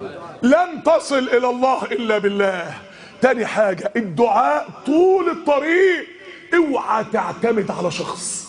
لن تصل الى الله الا بالله تاني حاجة الدعاء طول الطريق اوعى تعتمد على شخص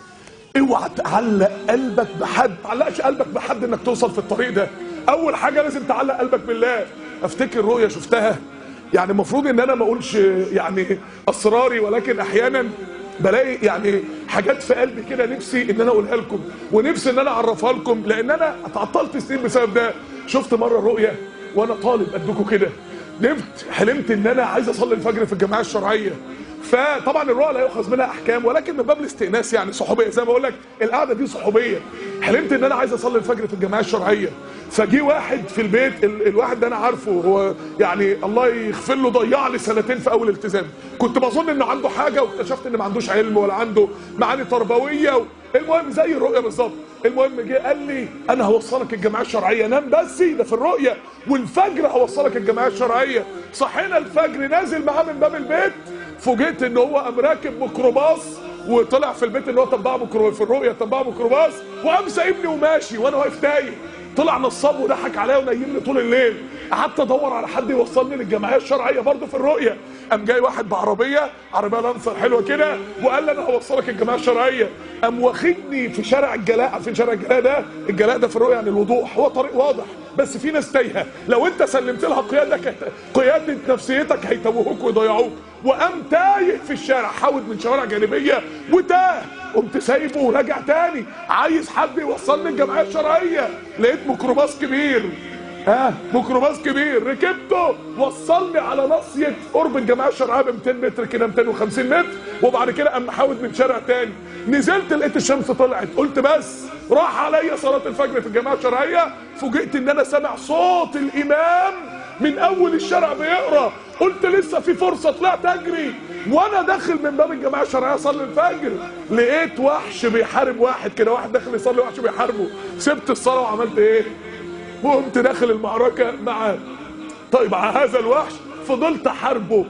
اوعى تعلق قلبك بحد تعلقش قلبك بحد انك توصل في الطريق ده اول حاجة لازم تعلق قلبك بالله افتكر رؤية شفتها يعني المفروض ان انا ما اقولش يعني اسراري ولكن احيانا بلاقي يعني حاجات في قلبي كده نفسي ان انا اقولها لكم ونفسي ان انا اعرفها لكم لان انا اتعطلت سنين بسبب ده شفت مره رؤيه وانا طالب قدكم كده نمت حلمت ان انا عايز اصلي الفجر في الجماعه الشرعيه فطبعا الرؤى لا يؤخذ منها احكام ولكن من باب الاستئناس يعني صحوبيه زي ما بقول لك القعده دي صحوبيه حلمت ان انا عايز اصلي الفجر في الجماعه الشرعيه فجي واحد في البيت ال الواحد ده انا عارفه هو يعني الله يغفر له ضيع لي سنتين في اول التزام كنت بظن انه عنده حاجه واكتشفت ان ما عندوش علم ولا عنده معاني تربويه و... المهم زي الرؤيه بالظبط المهم جه قال لي انا هوصلك الجماعه الشرعيه نام بس ده في الرؤيه والفجر هوصلك الجماعه الشرعيه صحينا الفجر نازل معاه من باب البيت فوجئت ان هو قام راكب ميكروباص وطلع في البيت اللي هو تبع ميكرو في الرؤيه تبع ميكروباص وقام سايبني وماشي وانا واقف تايه طلع نصاب وضحك عليا ونيمني طول الليل قعدت ادور على حد يوصلني للجمعيه الشرعيه برضه في الرؤيه قام جاي واحد بعربيه عربيه لانسر حلوه كده وقال لي انا هوصلك الجمعيه الشرعيه قام واخدني في شارع الجلاء عارفين شارع الجلاء ده الجلاء ده في الرؤيه يعني الوضوح هو طريق واضح بس في ناس تايهه لو انت سلمت لها قيادك قياده نفسيتك هيتوهوك ويضيعوك وقام تايه في الشارع حاول من شوارع جانبيه وتاه قمت سايبه وراجع تاني عايز حد يوصلني الجمعيه الشرعيه لقيت ميكروباص كبير ها ميكروباص كبير ركبته وصلني على ناصيه قرب الجمعيه الشرعيه ب 200 متر كده 250 متر وبعد كده قام محاول من شارع تاني نزلت لقيت الشمس طلعت قلت بس راح عليا صلاه الفجر في الجماعه الشرعيه فوجئت ان انا سامع صوت الامام من اول الشارع بيقرا قلت لسه في فرصه طلعت اجري وانا داخل من باب الجماعه الشرعيه اصلي الفجر لقيت وحش بيحارب واحد كده واحد داخل يصلي وحش بيحاربه سبت الصلاه وعملت ايه وقمت داخل المعركه مع طيب مع هذا الوحش فضلت احاربه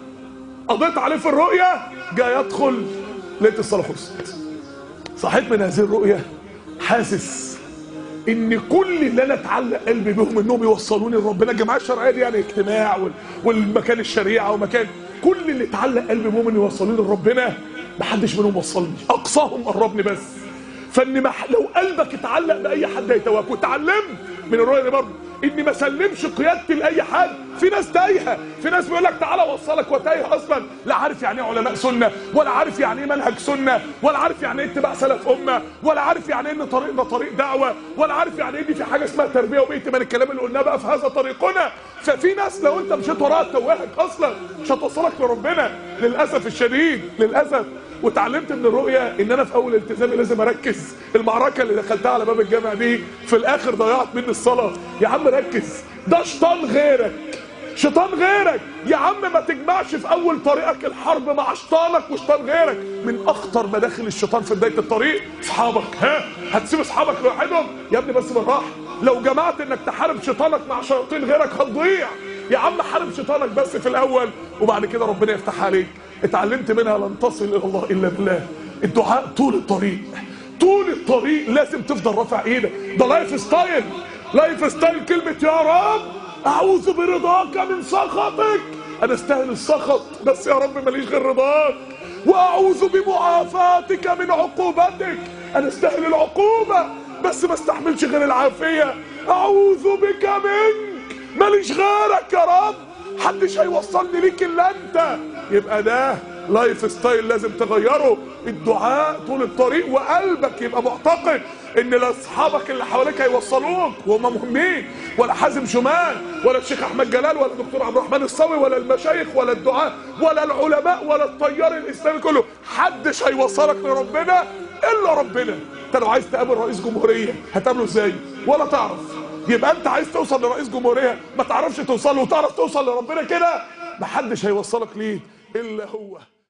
قضيت عليه في الرؤيه جاي ادخل لقيت الصلاه خلصت صحيت من هذه الرؤيه حاسس ان كل اللي انا اتعلق قلبي بهم انهم يوصلوني لربنا الجماعه الشرعيه دي يعني اجتماع وال- والمكان الشريعه ومكان كل اللي اتعلق قلبي بهم ان يوصلوني لربنا محدش منهم وصلني اقصاهم قربني بس فان مح... لو قلبك اتعلق باي حد هيتوهك واتعلمت من الرؤيه دي برضه اني ما اسلمش قيادتي لاي حد في ناس تايهه في ناس بيقول لك تعالى اوصلك وتايه اصلا لا عارف يعني ايه علماء سنه ولا عارف يعني ايه منهج سنه ولا عارف يعني ايه اتباع سلف امه ولا عارف يعني ايه ان طريقنا طريق دعوه ولا عارف يعني ايه دي في حاجه اسمها تربيه وبيئه الكلام اللي قلناه بقى في هذا طريقنا ففي ناس لو انت مشيت وراها تتوهك اصلا مش هتوصلك لربنا للاسف الشديد للاسف واتعلمت من الرؤيه ان انا في اول التزامي لازم اركز المعركه اللي دخلتها على باب الجامع دي في الاخر ضيعت مني الصلاه يا عم ركز ده شيطان غيرك شيطان غيرك يا عم ما تجمعش في اول طريقك الحرب مع شيطانك وشيطان غيرك من اخطر مداخل الشيطان في بدايه الطريق اصحابك ها هتسيب اصحابك لوحدهم يا ابني بس بالراحه لو جمعت انك تحارب شيطانك مع شياطين غيرك هتضيع يا عم حارب شيطانك بس في الاول وبعد كده ربنا يفتح عليك اتعلمت منها لن تصل الى الله الا بالله الدعاء طول الطريق طول الطريق لازم تفضل رافع ايدك ده لايف ستايل لايف ستايل كلمة يا رب اعوذ برضاك من سخطك انا استاهل السخط بس يا رب ماليش غير رضاك واعوذ بمعافاتك من عقوبتك انا استاهل العقوبة بس ما استحملش غير العافية اعوذ بك منك ماليش غيرك يا رب محدش هيوصلني ليك الا انت يبقى ده لايف ستايل لازم تغيره الدعاء طول الطريق وقلبك يبقى معتقد ان لا اصحابك اللي حواليك هيوصلوك وهم مهمين ولا حازم شمال ولا الشيخ احمد جلال ولا الدكتور عبد الرحمن الصاوي ولا المشايخ ولا الدعاء ولا العلماء ولا التيار الاسلامي كله حدش هيوصلك لربنا الا ربنا انت لو عايز تقابل رئيس جمهوريه هتقابله ازاي ولا تعرف يبقى انت عايز توصل لرئيس جمهوريه ما تعرفش توصل له وتعرف توصل لربنا كده محدش هيوصلك ليه الا هو